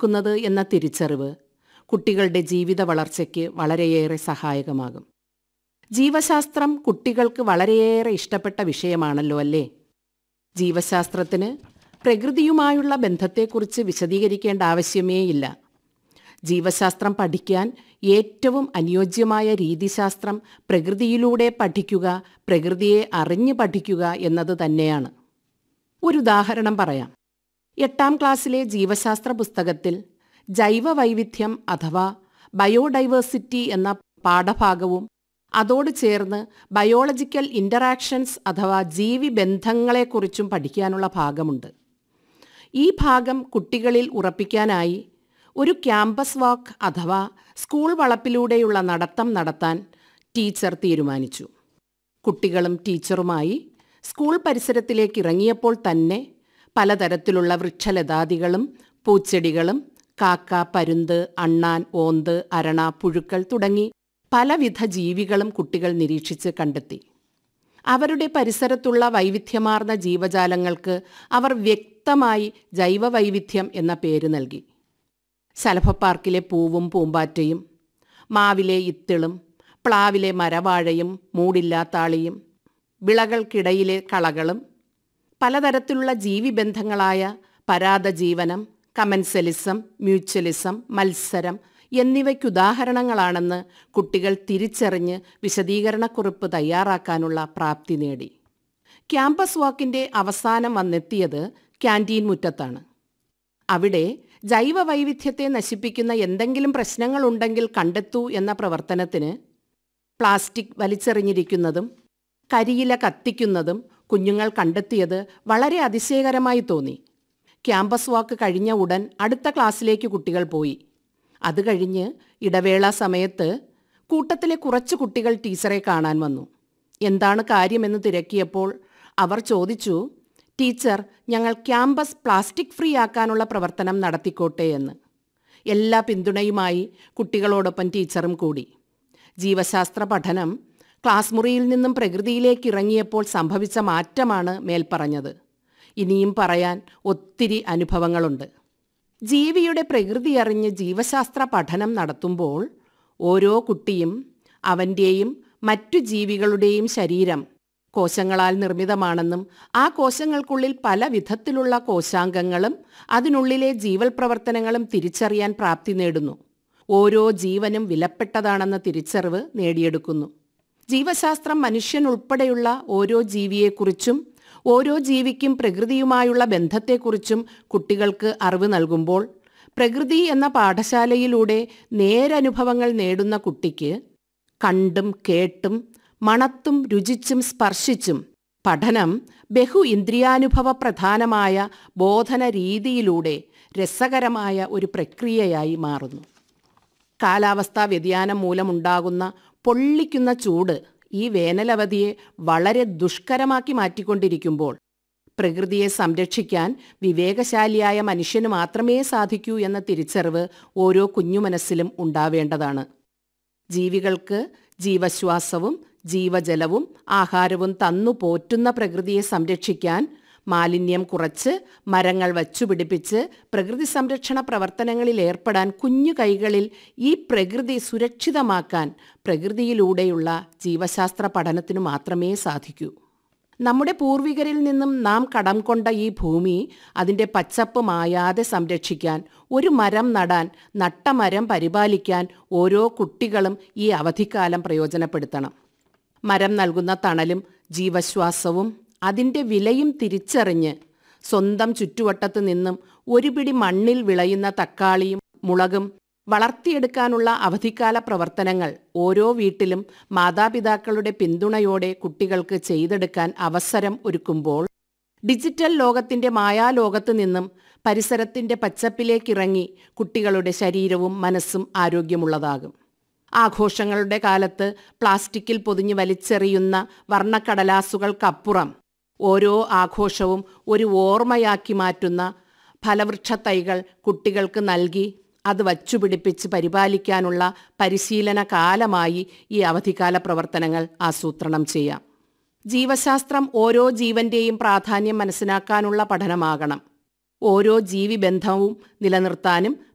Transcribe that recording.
നിലനിൽക്കുന്നത് എന്ന തിരിച്ചറിവ് കുട്ടികളുടെ ജീവിത വളർച്ചയ്ക്ക് വളരെയേറെ സഹായകമാകും ജീവശാസ്ത്രം കുട്ടികൾക്ക് വളരെയേറെ ഇഷ്ടപ്പെട്ട വിഷയമാണല്ലോ അല്ലേ ജീവശാസ്ത്രത്തിന് പ്രകൃതിയുമായുള്ള ബന്ധത്തെക്കുറിച്ച് വിശദീകരിക്കേണ്ട ആവശ്യമേയില്ല ജീവശാസ്ത്രം പഠിക്കാൻ ഏറ്റവും അനുയോജ്യമായ രീതിശാസ്ത്രം പ്രകൃതിയിലൂടെ പഠിക്കുക പ്രകൃതിയെ അറിഞ്ഞു പഠിക്കുക എന്നത് തന്നെയാണ് ഒരു ഉദാഹരണം പറയാം എട്ടാം ക്ലാസ്സിലെ ജീവശാസ്ത്ര പുസ്തകത്തിൽ ജൈവ വൈവിധ്യം അഥവാ ബയോഡൈവേഴ്സിറ്റി എന്ന പാഠഭാഗവും അതോട് ചേർന്ന് ബയോളജിക്കൽ ഇൻ്ററാക്ഷൻസ് അഥവാ ജീവി ബന്ധങ്ങളെക്കുറിച്ചും പഠിക്കാനുള്ള ഭാഗമുണ്ട് ഈ ഭാഗം കുട്ടികളിൽ ഉറപ്പിക്കാനായി ഒരു ക്യാമ്പസ് വാക്ക് അഥവാ സ്കൂൾ വളപ്പിലൂടെയുള്ള നടത്തം നടത്താൻ ടീച്ചർ തീരുമാനിച്ചു കുട്ടികളും ടീച്ചറുമായി സ്കൂൾ പരിസരത്തിലേക്ക് ഇറങ്ങിയപ്പോൾ തന്നെ പലതരത്തിലുള്ള വൃക്ഷലതാദികളും പൂച്ചെടികളും കാക്ക പരുന്ത് അണ്ണാൻ ഓന്ത് അരണ പുഴുക്കൾ തുടങ്ങി പലവിധ ജീവികളും കുട്ടികൾ നിരീക്ഷിച്ച് കണ്ടെത്തി അവരുടെ പരിസരത്തുള്ള വൈവിധ്യമാർന്ന ജീവജാലങ്ങൾക്ക് അവർ വ്യക്തമായി ജൈവവൈവിധ്യം എന്ന പേര് നൽകി ശലഭപ്പാർക്കിലെ പൂവും പൂമ്പാറ്റയും മാവിലെ ഇത്തിളും പ്ലാവിലെ മരവാഴയും മൂടില്ലാത്താളിയും വിളകൾക്കിടയിലെ കളകളും പലതരത്തിലുള്ള ജീവിബന്ധങ്ങളായ പരാതജീവനം കമൻസലിസം മ്യൂച്വലിസം മത്സരം എന്നിവയ്ക്കുദാഹരണങ്ങളാണെന്ന് കുട്ടികൾ തിരിച്ചറിഞ്ഞ് വിശദീകരണക്കുറിപ്പ് തയ്യാറാക്കാനുള്ള പ്രാപ്തി നേടി ക്യാമ്പസ് വാക്കിൻ്റെ അവസാനം വന്നെത്തിയത് ക്യാൻറ്റീൻ മുറ്റത്താണ് അവിടെ ജൈവ വൈവിധ്യത്തെ നശിപ്പിക്കുന്ന എന്തെങ്കിലും പ്രശ്നങ്ങളുണ്ടെങ്കിൽ കണ്ടെത്തൂ എന്ന പ്രവർത്തനത്തിന് പ്ലാസ്റ്റിക് വലിച്ചെറിഞ്ഞിരിക്കുന്നതും കരിയില കത്തിക്കുന്നതും കുഞ്ഞുങ്ങൾ കണ്ടെത്തിയത് വളരെ അതിശയകരമായി തോന്നി ക്യാമ്പസ് വാക്ക് കഴിഞ്ഞ ഉടൻ അടുത്ത ക്ലാസ്സിലേക്ക് കുട്ടികൾ പോയി അത് കഴിഞ്ഞ് ഇടവേള സമയത്ത് കൂട്ടത്തിലെ കുറച്ച് കുട്ടികൾ ടീച്ചറെ കാണാൻ വന്നു എന്താണ് കാര്യമെന്ന് തിരക്കിയപ്പോൾ അവർ ചോദിച്ചു ടീച്ചർ ഞങ്ങൾ ക്യാമ്പസ് പ്ലാസ്റ്റിക് ഫ്രീ ആക്കാനുള്ള പ്രവർത്തനം നടത്തിക്കോട്ടെ എന്ന് എല്ലാ പിന്തുണയുമായി കുട്ടികളോടൊപ്പം ടീച്ചറും കൂടി ജീവശാസ്ത്ര പഠനം ക്ലാസ് മുറിയിൽ നിന്നും പ്രകൃതിയിലേക്ക് ഇറങ്ങിയപ്പോൾ സംഭവിച്ച മാറ്റമാണ് മേൽപ്പറഞ്ഞത് ഇനിയും പറയാൻ ഒത്തിരി അനുഭവങ്ങളുണ്ട് ജീവിയുടെ പ്രകൃതി അറിഞ്ഞ് ജീവശാസ്ത്ര പഠനം നടത്തുമ്പോൾ ഓരോ കുട്ടിയും അവൻ്റെയും മറ്റു ജീവികളുടെയും ശരീരം കോശങ്ങളാൽ നിർമ്മിതമാണെന്നും ആ കോശങ്ങൾക്കുള്ളിൽ പല വിധത്തിലുള്ള കോശാംഗങ്ങളും അതിനുള്ളിലെ ജീവൽ പ്രവർത്തനങ്ങളും തിരിച്ചറിയാൻ പ്രാപ്തി നേടുന്നു ഓരോ ജീവനും വിലപ്പെട്ടതാണെന്ന തിരിച്ചറിവ് നേടിയെടുക്കുന്നു ജീവശാസ്ത്രം മനുഷ്യൻ ഉൾപ്പെടെയുള്ള ഓരോ ജീവിയെക്കുറിച്ചും ഓരോ ജീവിക്കും പ്രകൃതിയുമായുള്ള ബന്ധത്തെക്കുറിച്ചും കുട്ടികൾക്ക് അറിവ് നൽകുമ്പോൾ പ്രകൃതി എന്ന പാഠശാലയിലൂടെ നേരനുഭവങ്ങൾ നേടുന്ന കുട്ടിക്ക് കണ്ടും കേട്ടും മണത്തും രുചിച്ചും സ്പർശിച്ചും പഠനം ബഹു ഇന്ദ്രിയാനുഭവ പ്രധാനമായ ബോധന രീതിയിലൂടെ രസകരമായ ഒരു പ്രക്രിയയായി മാറുന്നു കാലാവസ്ഥാ വ്യതിയാനം മൂലമുണ്ടാകുന്ന പൊള്ളിക്കുന്ന ചൂട് ഈ വേനലവധിയെ വളരെ ദുഷ്കരമാക്കി മാറ്റിക്കൊണ്ടിരിക്കുമ്പോൾ പ്രകൃതിയെ സംരക്ഷിക്കാൻ വിവേകശാലിയായ മനുഷ്യന് മാത്രമേ സാധിക്കൂ എന്ന തിരിച്ചറിവ് ഓരോ കുഞ്ഞു മനസ്സിലും ഉണ്ടാവേണ്ടതാണ് ജീവികൾക്ക് ജീവശ്വാസവും ജീവജലവും ആഹാരവും തന്നു പോറ്റുന്ന പ്രകൃതിയെ സംരക്ഷിക്കാൻ മാലിന്യം കുറച്ച് മരങ്ങൾ വച്ചുപിടിപ്പിച്ച് പ്രകൃതി സംരക്ഷണ പ്രവർത്തനങ്ങളിൽ ഏർപ്പെടാൻ കുഞ്ഞു കൈകളിൽ ഈ പ്രകൃതി സുരക്ഷിതമാക്കാൻ പ്രകൃതിയിലൂടെയുള്ള ജീവശാസ്ത്ര പഠനത്തിനു മാത്രമേ സാധിക്കൂ നമ്മുടെ പൂർവികരിൽ നിന്നും നാം കടം കൊണ്ട ഈ ഭൂമി അതിൻ്റെ പച്ചപ്പ് മായാതെ സംരക്ഷിക്കാൻ ഒരു മരം നടാൻ നട്ട മരം പരിപാലിക്കാൻ ഓരോ കുട്ടികളും ഈ അവധിക്കാലം പ്രയോജനപ്പെടുത്തണം മരം നൽകുന്ന തണലും ജീവശ്വാസവും അതിൻ്റെ വിലയും തിരിച്ചറിഞ്ഞ് സ്വന്തം ചുറ്റുവട്ടത്ത് നിന്നും ഒരു പിടി മണ്ണിൽ വിളയുന്ന തക്കാളിയും മുളകും വളർത്തിയെടുക്കാനുള്ള അവധിക്കാല പ്രവർത്തനങ്ങൾ ഓരോ വീട്ടിലും മാതാപിതാക്കളുടെ പിന്തുണയോടെ കുട്ടികൾക്ക് ചെയ്തെടുക്കാൻ അവസരം ഒരുക്കുമ്പോൾ ഡിജിറ്റൽ ലോകത്തിന്റെ മായാലോകത്ത് നിന്നും പരിസരത്തിന്റെ പച്ചപ്പിലേക്കിറങ്ങി കുട്ടികളുടെ ശരീരവും മനസ്സും ആരോഗ്യമുള്ളതാകും ആഘോഷങ്ങളുടെ കാലത്ത് പ്ലാസ്റ്റിക്കിൽ പൊതിഞ്ഞ് വലിച്ചെറിയുന്ന വർണ്ണക്കടലാസുകൾക്കപ്പുറം ഓരോ ആഘോഷവും ഒരു ഓർമ്മയാക്കി മാറ്റുന്ന ഫലവൃക്ഷത്തൈകൾ കുട്ടികൾക്ക് നൽകി അത് വച്ചുപിടിപ്പിച്ച് പരിപാലിക്കാനുള്ള പരിശീലന കാലമായി ഈ അവധിക്കാല പ്രവർത്തനങ്ങൾ ആസൂത്രണം ചെയ്യാം ജീവശാസ്ത്രം ഓരോ ജീവന്റെയും പ്രാധാന്യം മനസ്സിലാക്കാനുള്ള പഠനമാകണം ഓരോ ജീവിബന്ധവും നിലനിർത്താനും